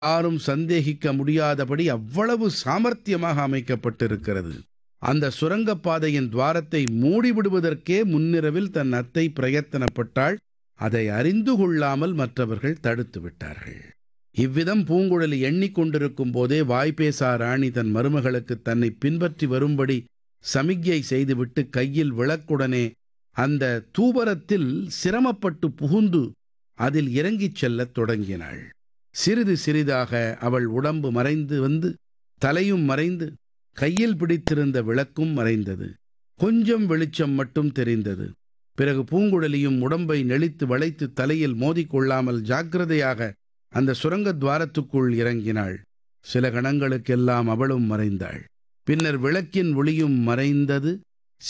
யாரும் சந்தேகிக்க முடியாதபடி அவ்வளவு சாமர்த்தியமாக அமைக்கப்பட்டிருக்கிறது அந்த சுரங்கப்பாதையின் துவாரத்தை மூடிவிடுவதற்கே முன்னிரவில் தன் அத்தை பிரயத்தனப்பட்டாள் அதை அறிந்து கொள்ளாமல் மற்றவர்கள் தடுத்து விட்டார்கள் இவ்விதம் பூங்குழலி எண்ணிக்கொண்டிருக்கும் போதே வாய்ப்பேசா ராணி தன் மருமகளுக்கு தன்னை பின்பற்றி வரும்படி சமிக்ஞை செய்துவிட்டு கையில் விளக்குடனே அந்த தூபரத்தில் சிரமப்பட்டு புகுந்து அதில் இறங்கிச் செல்லத் தொடங்கினாள் சிறிது சிறிதாக அவள் உடம்பு மறைந்து வந்து தலையும் மறைந்து கையில் பிடித்திருந்த விளக்கும் மறைந்தது கொஞ்சம் வெளிச்சம் மட்டும் தெரிந்தது பிறகு பூங்குழலியும் உடம்பை நெளித்து வளைத்து தலையில் மோதிக்கொள்ளாமல் ஜாக்கிரதையாக அந்த சுரங்க துவாரத்துக்குள் இறங்கினாள் சில கணங்களுக்கெல்லாம் அவளும் மறைந்தாள் பின்னர் விளக்கின் ஒளியும் மறைந்தது